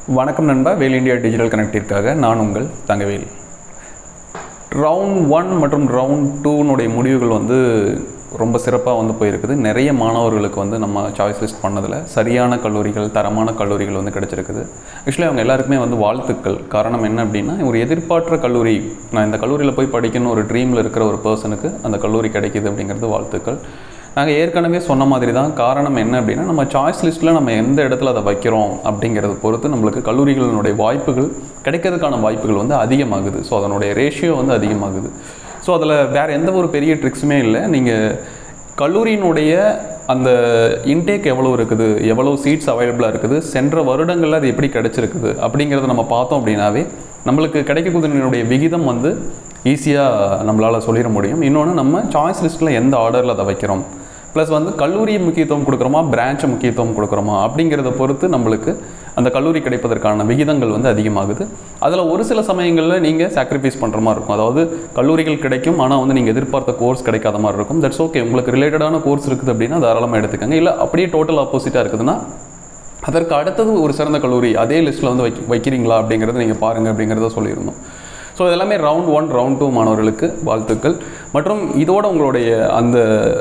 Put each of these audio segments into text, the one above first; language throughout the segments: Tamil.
வணக்கம் நண்பா வேல் இந்தியா டிஜிட்டல் கனெக்டிற்காக நான் உங்கள் தங்கவேல் ரவுண்ட் ஒன் மற்றும் ரவுண்ட் டூனுடைய முடிவுகள் வந்து ரொம்ப சிறப்பாக வந்து போயிருக்குது நிறைய மாணவர்களுக்கு வந்து நம்ம சாய்ஸ் லிஸ்ட் பண்ணதில் சரியான கல்லூரிகள் தரமான கல்லூரிகள் வந்து கிடச்சிருக்குது ஆக்சுவலி அவங்க எல்லாருக்குமே வந்து வாழ்த்துக்கள் காரணம் என்ன அப்படின்னா ஒரு எதிர்பார்த்த கல்லூரி நான் இந்த கல்லூரியில் போய் படிக்கணும் ஒரு ட்ரீமில் இருக்கிற ஒரு பர்சனுக்கு அந்த கல்லூரி கிடைக்கிது அப்படிங்கிறது வாழ்த்துக்கள் நாங்கள் ஏற்கனவே சொன்ன மாதிரி தான் காரணம் என்ன அப்படின்னா நம்ம சாய்ஸ் லிஸ்ட்டில் நம்ம எந்த இடத்துல அதை வைக்கிறோம் அப்படிங்கிறத பொறுத்து நம்மளுக்கு கல்லூரிகளினுடைய வாய்ப்புகள் கிடைக்கிறதுக்கான வாய்ப்புகள் வந்து அதிகமாகுது ஸோ அதனுடைய ரேஷியோ வந்து அதிகமாகுது ஸோ அதில் வேறு எந்த ஒரு பெரிய ட்ரிக்ஸுமே இல்லை நீங்கள் கல்லூரியினுடைய அந்த இன்டேக் எவ்வளோ இருக்குது எவ்வளோ சீட்ஸ் அவைலபிளாக இருக்குது சென்ற வருடங்களில் அது எப்படி கிடைச்சிருக்குது அப்படிங்கிறத நம்ம பார்த்தோம் அப்படின்னாவே நம்மளுக்கு கிடைக்கக்கூடியனுடைய விகிதம் வந்து ஈஸியாக நம்மளால் சொல்லிட முடியும் இன்னொன்று நம்ம சாய்ஸ் லிஸ்ட்டில் எந்த ஆர்டரில் அதை வைக்கிறோம் ப்ளஸ் வந்து கல்லூரி முக்கியத்துவம் கொடுக்குறோமா பிரான்ச்சை முக்கியத்துவம் கொடுக்குறோமா அப்படிங்கிறத பொறுத்து நம்மளுக்கு அந்த கல்லூரி கிடைப்பதற்கான விகிதங்கள் வந்து அதிகமாகுது அதில் ஒரு சில சமயங்களில் நீங்கள் சாக்ரிஃபைஸ் பண்ணுற மாதிரி இருக்கும் அதாவது கல்லூரிகள் கிடைக்கும் ஆனால் வந்து நீங்கள் எதிர்பார்த்த கோர்ஸ் கிடைக்காத மாதிரி இருக்கும் தட்ஸ் ஓகே உங்களுக்கு ரிலேட்டடான கோர்ஸ் இருக்குது அப்படின்னா தாராளமாக எடுத்துக்கங்க இல்லை அப்படியே டோட்டல் ஆப்போசிட்டாக இருக்குதுன்னா அதற்கு அடுத்தது ஒரு சிறந்த கல்லூரி அதே லிஸ்ட்டில் வந்து வைக்க வைக்கிறீங்களா அப்படிங்கிறத நீங்கள் பாருங்கள் அப்படிங்கிறத சொல்லியிருந்தோம் ஸோ இதெல்லாமே ரவுண்ட் ஒன் ரவுண்ட் டூ மாணவர்களுக்கு வாழ்த்துக்கள் மற்றும் இதோட உங்களுடைய அந்த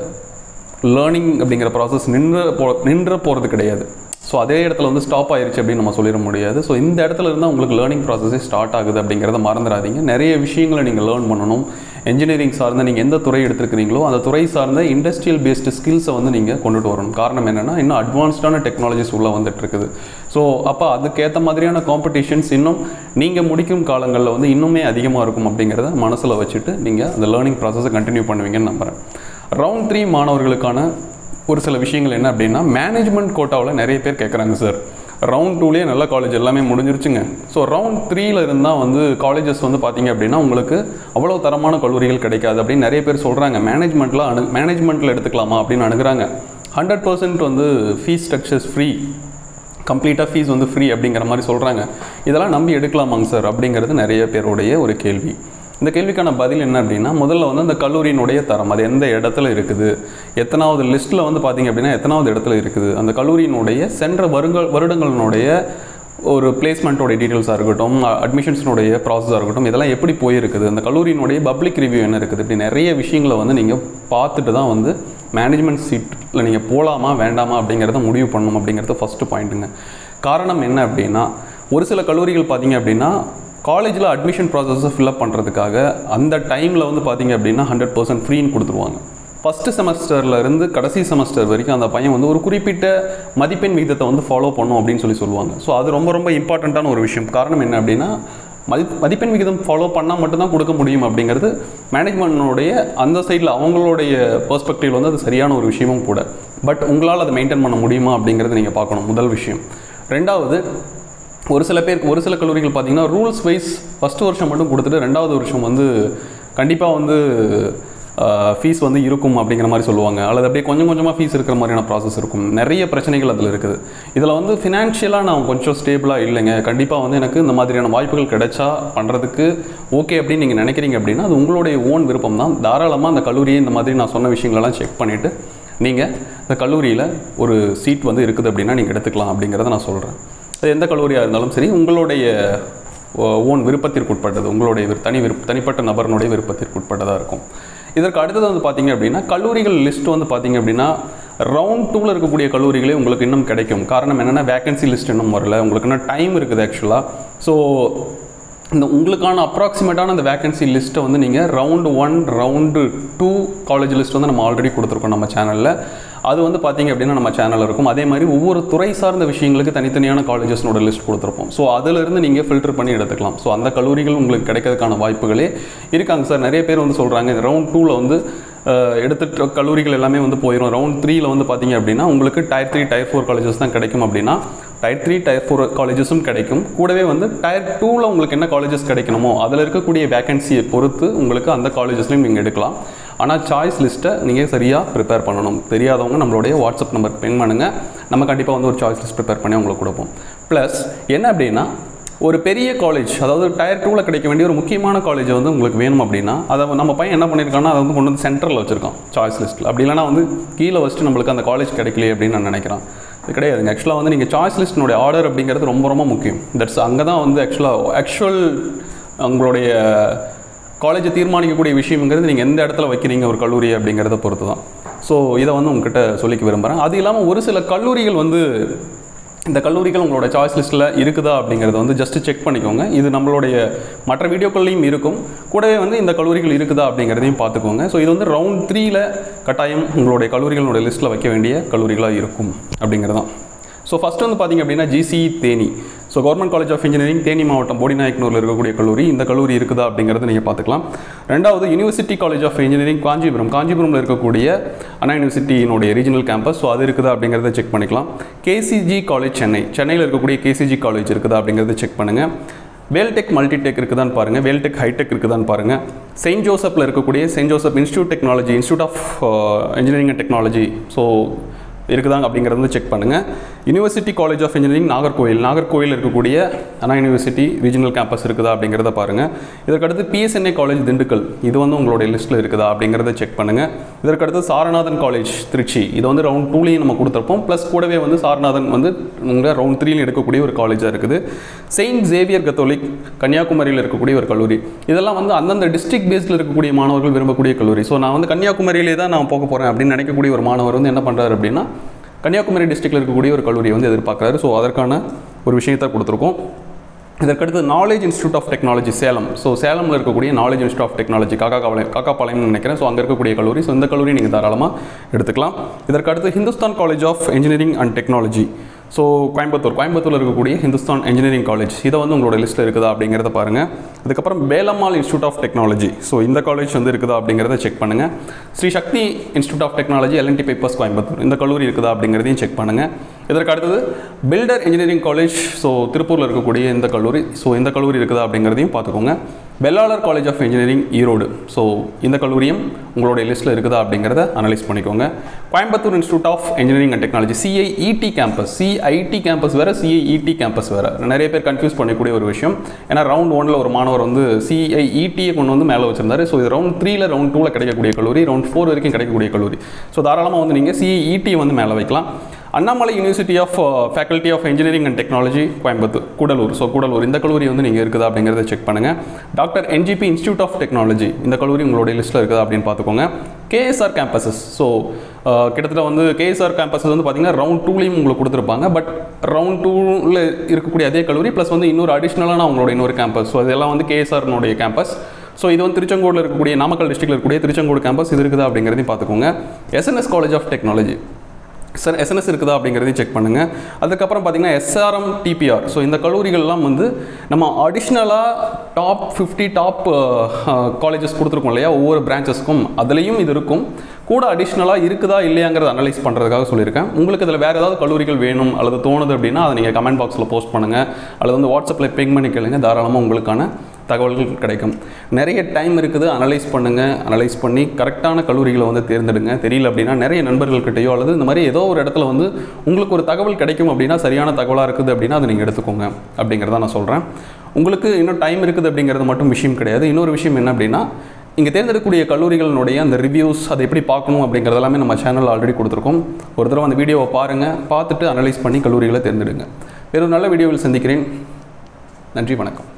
லேர்னிங் அப்படிங்கிற ப்ராசஸ் நின்று போ நின்று போகிறது கிடையாது ஸோ அதே இடத்துல வந்து ஸ்டாப் ஆயிருச்சு அப்படின்னு நம்ம சொல்லிட முடியாது ஸோ இந்த இடத்துல இருந்தால் உங்களுக்கு லேர்னிங் ப்ராசஸே ஸ்டார்ட் ஆகுது அப்படிங்கிறத மறந்துடாதீங்க நிறைய விஷயங்களை நீங்கள் லேர்ன் பண்ணணும் இன்ஜினியரிங் சார்ந்த நீங்கள் எந்த துறை எடுத்துருக்கிறீங்களோ அந்த துறை சார்ந்த இண்டஸ்ட்ரியல் பேஸ்டு ஸ்கில்ஸை வந்து நீங்கள் கொண்டுட்டு வரணும் காரணம் என்னென்னா இன்னும் அட்வான்ஸ்டான டெக்னாலஜிஸ் உள்ளே வந்துட்டு இருக்குது ஸோ அப்போ அதுக்கேற்ற மாதிரியான காம்படிஷன்ஸ் இன்னும் நீங்கள் முடிக்கும் காலங்களில் வந்து இன்னுமே அதிகமாக இருக்கும் அப்படிங்கிறத மனசில் வச்சுட்டு நீங்கள் அந்த லேர்னிங் ப்ராசஸை கண்டினியூ பண்ணுவீங்கன்னு நம்புகிறேன் ரவுண்ட் த்ரீ மாணவர்களுக்கான ஒரு சில விஷயங்கள் என்ன அப்படின்னா மேனேஜ்மெண்ட் கோட்டாவில் நிறைய பேர் கேட்குறாங்க சார் ரவுண்ட் டூலேயே நல்ல காலேஜ் எல்லாமே முடிஞ்சிருச்சுங்க ஸோ ரவுண்ட் த்ரீல இருந்தால் வந்து காலேஜஸ் வந்து பார்த்தீங்க அப்படின்னா உங்களுக்கு அவ்வளோ தரமான கல்லூரிகள் கிடைக்காது அப்படின்னு நிறைய பேர் சொல்கிறாங்க மேனேஜ்மெண்ட்டில் அணு மேனேஜ்மெண்ட்டில் எடுத்துக்கலாமா அப்படின்னு அணுகுறாங்க ஹண்ட்ரட் பர்சன்ட் வந்து ஃபீஸ் ஸ்ட்ரக்சர்ஸ் ஃப்ரீ கம்ப்ளீட்டாக ஃபீஸ் வந்து ஃப்ரீ அப்படிங்கிற மாதிரி சொல்கிறாங்க இதெல்லாம் நம்பி எடுக்கலாமாங்க சார் அப்படிங்கிறது நிறைய பேருடைய ஒரு கேள்வி இந்த கேள்விக்கான பதில் என்ன அப்படின்னா முதல்ல வந்து அந்த கல்லூரியினுடைய தரம் அது எந்த இடத்துல இருக்குது எத்தனாவது லிஸ்ட்டில் வந்து பார்த்தீங்க அப்படின்னா எத்தனாவது இடத்துல இருக்குது அந்த கல்லூரியினுடைய சென்ற வருங்கள் வருடங்களினுடைய ஒரு பிளேஸ்மெண்ட்டோடைய டீட்டெயில்ஸாக இருக்கட்டும் அட்மிஷன்ஸினுடைய ப்ராசஸாக இருக்கட்டும் இதெல்லாம் எப்படி போயிருக்குது அந்த கல்லூரியினுடைய பப்ளிக் ரிவ்யூ என்ன இருக்குது இப்படி நிறைய விஷயங்களை வந்து நீங்கள் பார்த்துட்டு தான் வந்து மேனேஜ்மெண்ட் சீட்டில் நீங்கள் போகலாமா வேண்டாமா அப்படிங்கிறத முடிவு பண்ணணும் அப்படிங்கிறது ஃபஸ்ட்டு பாயிண்ட்டுங்க காரணம் என்ன அப்படின்னா ஒரு சில கல்லூரிகள் பார்த்தீங்க அப்படின்னா காலேஜில் அட்மிஷன் ப்ராசஸை ஃபில்அப் பண்ணுறதுக்காக அந்த டைமில் வந்து பார்த்தீங்க அப்படின்னா ஹண்ட்ரட் பர்சன்ட் ஃப்ரீன்னு கொடுத்துருவாங்க ஃபஸ்ட்டு செமஸ்டரில் இருந்து கடைசி செமஸ்டர் வரைக்கும் அந்த பையன் வந்து ஒரு குறிப்பிட்ட மதிப்பெண் விகிதத்தை வந்து ஃபாலோ பண்ணும் அப்படின்னு சொல்லி சொல்லுவாங்க ஸோ அது ரொம்ப ரொம்ப இம்பார்ட்டண்ட்டான ஒரு விஷயம் காரணம் என்ன அப்படின்னா மதி மதிப்பெண் விகிதம் ஃபாலோ பண்ணால் மட்டும்தான் கொடுக்க முடியும் அப்படிங்கிறது மேனேஜ்மெண்ட்னுடைய அந்த சைடில் அவங்களுடைய பெர்ஸ்பெக்டிவ் வந்து அது சரியான ஒரு விஷயமும் கூட பட் உங்களால் அதை மெயின்டைன் பண்ண முடியுமா அப்படிங்கிறத நீங்கள் பார்க்கணும் முதல் விஷயம் ரெண்டாவது ஒரு சில பேருக்கு ஒரு சில கல்லூரிகள் பார்த்தீங்கன்னா ரூல்ஸ் வைஸ் ஃபஸ்ட்டு வருஷம் மட்டும் கொடுத்துட்டு ரெண்டாவது வருஷம் வந்து கண்டிப்பாக வந்து ஃபீஸ் வந்து இருக்கும் அப்படிங்கிற மாதிரி சொல்லுவாங்க அல்லது அப்படியே கொஞ்சம் கொஞ்சமாக ஃபீஸ் இருக்கிற மாதிரியான ப்ராசஸ் இருக்கும் நிறைய பிரச்சனைகள் அதில் இருக்குது இதில் வந்து ஃபினான்ஷியலாக நான் கொஞ்சம் ஸ்டேபிளாக இல்லைங்க கண்டிப்பாக வந்து எனக்கு இந்த மாதிரியான வாய்ப்புகள் கிடைச்சா பண்ணுறதுக்கு ஓகே அப்படின்னு நீங்கள் நினைக்கிறீங்க அப்படின்னா அது உங்களுடைய ஓன் விருப்பம் தான் தாராளமாக அந்த கல்லூரியை இந்த மாதிரி நான் சொன்ன விஷயங்களெல்லாம் செக் பண்ணிவிட்டு நீங்கள் இந்த கல்லூரியில் ஒரு சீட் வந்து இருக்குது அப்படின்னா நீங்கள் எடுத்துக்கலாம் அப்படிங்கிறத நான் சொல்கிறேன் அது எந்த கல்லூரியாக இருந்தாலும் சரி உங்களுடைய ஓன் விருப்பத்திற்கு உட்பட்டது உங்களுடைய விரு- தனி விருப்ப தனிப்பட்ட நபரனுடைய விருப்பத்திற்கு உட்பட்டதாக இருக்கும் இதற்கு அடுத்தது வந்து பார்த்தீங்க அப்படின்னா கல்லூரிகள் லிஸ்ட் வந்து பார்த்தீங்க அப்படின்னா ரவுண்ட் டூவில் இருக்கக்கூடிய கல்லூரிகளே உங்களுக்கு இன்னும் கிடைக்கும் காரணம் என்னென்னா வேகன்சி லிஸ்ட் இன்னும் வரல உங்களுக்கு இன்னும் டைம் இருக்குது ஆக்சுவலாக ஸோ இந்த உங்களுக்கான அப்ராக்சிமேட்டான அந்த வேகன்சி லிஸ்ட்டை வந்து நீங்கள் round one round two college list வந்து நம்ம ஆல்ரெடி கொடுத்துருக்கோம் நம்ம சேனலில் அது வந்து பார்த்தீங்க அப்படின்னா நம்ம சேனலில் இருக்கும் அதே மாதிரி ஒவ்வொரு துறை சார்ந்த விஷயங்களுக்கு தனித்தனியான காலேஜஸ்னோட லிஸ்ட் கொடுத்துருப்போம் ஸோ அதிலிருந்து நீங்கள் ஃபில்டர் பண்ணி எடுத்துக்கலாம் ஸோ அந்த கல்லூரிகள் உங்களுக்கு கிடைக்கிறதுக்கான வாய்ப்புகளே இருக்காங்க சார் நிறைய பேர் வந்து சொல்கிறாங்க இந்த ரவுண்ட் டூவில் வந்து அஹ், எடுத்துட்டு கல்லூரிகள் எல்லாமே வந்து போயிடும் ரவுண்ட் த்ரீல வந்து பார்த்தீங்க அப்படின்னா உங்களுக்கு tier three tier four colleges தான் கிடைக்கும் அப்படின்னா டயர் த்ரீ டயர் ஃபோர் காலேஜஸும் கிடைக்கும் கூடவே வந்து டயர் டூவில் உங்களுக்கு என்ன காலேஜஸ் கிடைக்கணுமோ அதில் இருக்கக்கூடிய வேகன்சியை பொறுத்து உங்களுக்கு அந்த காலேஜஸ்லையும் நீங்கள் எடுக்கலாம் ஆனால் சாய்ஸ் லிஸ்ட்டை நீங்கள் சரியாக ப்ரிப்பேர் பண்ணணும் தெரியாதவங்க நம்மளுடைய வாட்ஸ்அப் நம்பருக்கு பின் பண்ணுங்கள் நம்ம கண்டிப்பாக வந்து ஒரு சாய்ஸ் லிஸ்ட் ப்ரிப்பேர் பண்ணி உங்களுக்கு கொடுப்போம் ப்ளஸ் என்ன அப்படின்னா ஒரு பெரிய காலேஜ் அதாவது டயர் டூவில் கிடைக்க வேண்டிய ஒரு முக்கியமான காலேஜ் வந்து உங்களுக்கு வேணும் அப்படின்னா அதை நம்ம பையன் என்ன பண்ணியிருக்கான்னா அதை வந்து கொண்டு வந்து சென்டரில் வச்சுருக்கான் சாய்ஸ் லிஸ்ட்டில் அப்படி இல்லைனா வந்து கீழே வச்சுட்டு நம்மளுக்கு அந்த காலேஜ் கிடைக்கலையே அப்படின்னு நான் நினைக்கிறேன் இது கிடையாதுங்க ஆக்சுவலாக வந்து நீங்கள் சாய்ஸ் லிஸ்டினுடைய ஆர்டர் அப்படிங்கிறது ரொம்ப ரொம்ப முக்கியம் தட்ஸ் அங்கே தான் வந்து ஆக்சுவலாக ஆக்சுவல் உங்களுடைய காலேஜை தீர்மானிக்கக்கூடிய விஷயங்கிறது நீங்கள் எந்த இடத்துல வைக்கிறீங்க ஒரு கல்லூரி அப்படிங்கிறத பொறுத்து தான் ஸோ இதை வந்து உங்ககிட்ட சொல்லிக்க விரும்புகிறேன் அது இல்லாமல் ஒரு சில கல்லூரிகள் வந்து இந்த கல்லூரிகள் உங்களோட சாய்ஸ் லிஸ்ட்டில் இருக்குதா அப்படிங்கிறத வந்து ஜஸ்ட் செக் பண்ணிக்கோங்க இது நம்மளுடைய மற்ற வீடியோக்கள்லையும் இருக்கும் கூடவே வந்து இந்த கல்லூரிகள் இருக்குதா அப்படிங்கிறதையும் பார்த்துக்கோங்க ஸோ இது வந்து ரவுண்ட் த்ரீல கட்டாயம் உங்களுடைய கல்லூரிகளுடைய லிஸ்ட்டில் வைக்க வேண்டிய கல்லூரிகளாக இருக்கும் அப்படிங்கிறதான் ஸோ ஃபஸ்ட்டு வந்து பார்த்திங்க அப்படின்னா GC Theni so government college of engineering Theni மாவட்டம் போடிநாயக்கனூரில் இருக்கக்கூடிய கல்லூரி இந்த கல்லூரி இருக்குதா அப்படிங்கிறத நீங்கள் பார்த்துக்கலாம் ரெண்டாவது university college of engineering Kanchipuram காஞ்சிபுரமில் இருக்கக்கூடிய அண்ணா யூனிவர்சிட்டியினுடைய ரீஜனல் கேம்பஸ் ஸோ அது இருக்குதா அப்படிங்கிறத செக் பண்ணிக்கலாம் கேசிஜி காலேஜ் சென்னை சென்னையில் இருக்கக்கூடிய கேசிஜி காலேஜ் இருக்குதா அப்படிங்கிறத செக் பண்ணுங்கள் வேல்டெக் மல்டிடெக் இருக்குதான்னு பாருங்கள் வேல்டெக் ஹைடெக் இருக்குதான்னு பாருங்கள் செயின்ட் ஜோசப்பில் இருக்கக்கூடிய saint Joseph institute technology institute of engineering and technology so இருக்குதாங்க அப்படிங்கிறத வந்து செக் பண்ணுங்கள் university college of engineering Nagercoil Nagercoil இருக்கக்கூடிய அண்ணா யூனிவர்சிட்டி ரீஜனல் கேம்பஸ் இருக்குதா அப்படிங்கிறத பாருங்கள் இதற்கடுத்து பிஎஸ்என்ஏ காலேஜ் திண்டுக்கல் இது வந்து உங்களுடைய லிஸ்ட்டில் இருக்குதா அப்படிங்கிறத செக் பண்ணுங்கள் இதற்கடுத்து சாரநாதன் காலேஜ் திருச்சி இது வந்து ரவுண்ட் டூலையும் நம்ம கொடுத்துருப்போம் ப்ளஸ் கூடவே வந்து சாரநாதன் வந்து உங்கள் ரவுண்ட் த்ரீலையும் எடுக்கக்கூடிய ஒரு காலேஜாக இருக்குது செயின்ட் ஜேவியர் கத்தோலிக் கன்னியாகுமரியில் இருக்கக்கூடிய ஒரு கல்லூரி இதெல்லாம் வந்து அந்தந்த டிஸ்ட்ரிக்ட் பேஸில் இருக்கக்கூடிய மாணவர்கள் விரும்பக்கூடிய கல்லூரி ஸோ நான் வந்து கன்னியாகுமரியிலே தான் நான் போக போகிறேன் அப்படின்னு நினைக்கக்கூடிய ஒரு மாணவர் வந்து என்ன பண்ணுறாரு அப்படின்னா கன்னியாகுமரி டிஸ்ட்ரிக்டில் இருக்கக்கூடிய ஒரு கல்லூரியை வந்து எதிர்பார்க்குறாரு ஸோ அதற்கான ஒரு விஷயத்தை கொடுத்துருக்கோம் இதற்கடுத்து knowledge institute of technology Salem so சேலமில் இருக்கக்கூடிய நாலேஜ் இன்ஸ்டியூட் ஆஃப் டெக்னாலஜி காக்கா பாளையம் காக்கா பாளையம்னு நினைக்கிறேன் ஸோ அங்கே இருக்கக்கூடிய கல்லூரி ஸோ இந்த கல்லூரி நீங்கள் தாராளமாக எடுத்துக்கலாம் இதற்கடுத்து Hindustan college of engineering and technology so Coimbatore கோயம்புத்தூரில் இருக்கக்கூடிய ஹிந்துஸ்தான் இன்ஜினியரிங் காலேஜ் இதை வந்து உங்களோட லிஸ்ட்டில் இருக்குதா அப்படிங்கிறத பாருங்கள் அதுக்கப்புறம் Velammal institute of technology so இந்த காலேஜ் வந்து இருக்குதா அப்படிங்கிறத செக் பண்ணுங்கள் Sri Sakthi institute of technology LNT papers Coimbatore இந்த கல்லூரி இருக்குதா அப்படிங்கிறதையும் செக் பண்ணுங்கள் இதற்கு அடுத்தது பில்டர் இன்ஜினியரிங் காலேஜ் ஸோ திருப்பூரில் இருக்கக்கூடிய இந்த கல்லூரி ஸோ இந்த கல்லூரி இருக்குதா அப்படிங்கிறதையும் பார்த்துக்கோங்க Vellalar college of engineering Erode so இந்த கல்லூரியும் உங்களுடைய லிஸ்ட்டில் இருக்குதா அப்படிங்கிறத அனலைஸ் பண்ணிக்கோங்க Coimbatore institute of engineering and technology CIET campus CIT campus வேறு சிஐஇடி கேம்பஸ் வேறு நிறைய பேர் கன்ஃபியூஸ் பண்ணக்கூடிய ஒரு விஷயம் ஏன்னா ரவுண்ட் ஒனில் ஒரு மாணவர் வந்து சிஐஇடியை கொண்டு வந்து மேலே வச்சிருந்தாரு ஸோ இது ரவுண்ட் த்ரீல ரவுண்ட் டூவில் கிடைக்கக்கூடிய கல்லூரி ரவுண்ட் ஃபோர் வரைக்கும் கிடைக்கக்கூடிய கல்லூரி ஸோ தாராளமாக வந்து நீங்கள் சிஐஇடி வந்து மேலே வைக்கலாம் Annamalai university of faculty of engineering and technology Coimbatore Gudalur so Gudalur இந்த கல்லூரி வந்து நீங்கள் இருக்குதா அப்படிங்கிறத செக் பண்ணுங்கள் doctor NGP institute of technology இந்த கல்லூரி உங்களுடைய லிஸ்ட்டில் இருக்குதா அப்படின்னு பார்த்துக்கோங்க கேஎஸ்ஆர் கேம்பஸஸ் ஸோ கிட்டத்தட்ட வந்து கேஎஸ்ஆர் கேம்பஸஸ் வந்து பார்த்தீங்கன்னா ரவுண்ட் டூலையும் உங்களுக்கு கொடுத்துருப்பாங்க பட் ரவுண்ட் டூவில் இருக்கக்கூடிய அதே கல்லூரி ப்ளஸ் வந்து இன்னொரு அடிஷ்னலான அவங்களோட இன்னொரு கேம்பஸ் ஸோ இதெல்லாம் வந்து கேஎஸ்ஆர்னுடைய கேம்பஸ் ஸோ இது வந்து திருச்செங்கோடில் இருக்கக்கூடிய நாமக்கல் டிஸ்ட்ரிக்டில் இருக்கக்கூடிய திருச்செங்கோடு கேம்பஸ் இது இருக்குதா அப்படிங்கிறதையும் பார்த்துக்கோங்க SNS college of technology sir SNS இருக்குதா அப்படிங்கிறதையும் செக் பண்ணுங்கள் அதுக்கப்புறம் பார்த்தீங்கன்னா எஸ்ஆர்எம் டிபிஆர் ஸோ இந்த கல்லூரிகள்லாம் வந்து நம்ம அடிஷ்னலாக டாப் ஃபிஃப்டி டாப் காலேஜஸ் கொடுத்துருக்கோம் இல்லையா ஒவ்வொரு பிரான்ச்சஸ்க்கும் அதுலேயும் இது இருக்கும் கூட அடிஷ்னலாக இருக்குதா இல்லையாங்கிறத அனலைஸ் பண்ணுறதுக்காக சொல்லியிருக்கேன் உங்களுக்கு இதில் வேறு ஏதாவது கல்லூரிகள் வேணும் அல்லது தோணுது அப்படின்னா அதை நீங்கள் கமெண்ட் பாக்ஸில் போஸ்ட் பண்ணுங்கள் அல்லது வந்து வாட்ஸ்அப்பில் பிங் பண்ணி கேளுங்க தாராளமாக உங்களுக்கான தகவல்கள் கிடைக்கும் நிறைய டைம் இருக்குது அனலைஸ் பண்ணுங்கள் அனலைஸ் பண்ணி கரெக்டான கல்லூரிகளை வந்து தேர்ந்தெடுங்க தெரியல அப்படின்னா நிறைய நண்பர்கள்கிட்டயோ அல்லது இந்த மாதிரி ஏதோ ஒரு இடத்துல வந்து உங்களுக்கு ஒரு தகவல் கிடைக்கும் அப்படின்னா சரியான தகவலாக இருக்குது அப்படின்னா அதை நீங்கள் எடுத்துக்கோங்க அப்படிங்கிறத நான் சொல்கிறேன் உங்களுக்கு இன்னும் டைம் இருக்குது அப்படிங்கிறது மட்டும் விஷயம் கிடையாது இன்னொரு விஷயம் என்ன அப்படின்னா இங்கே தேர்ந்தெடுக்கக்கூடிய கல்லூரிகளினுடைய அந்த ரிவ்யூஸ் அதை எப்படி பார்க்கணும் அப்படிங்கிறது எல்லாமே நம்ம சேனலில் ஆல்ரெடி கொடுத்துருக்கோம் ஒரு தடவை அந்த வீடியோவை பாருங்கள் பார்த்துட்டு அனலைஸ் பண்ணி கல்லூரிகளை தேர்ந்தெடுங்க வேறு ஒரு நல்ல வீடியோவில் சந்திக்கிறேன் நன்றி வணக்கம்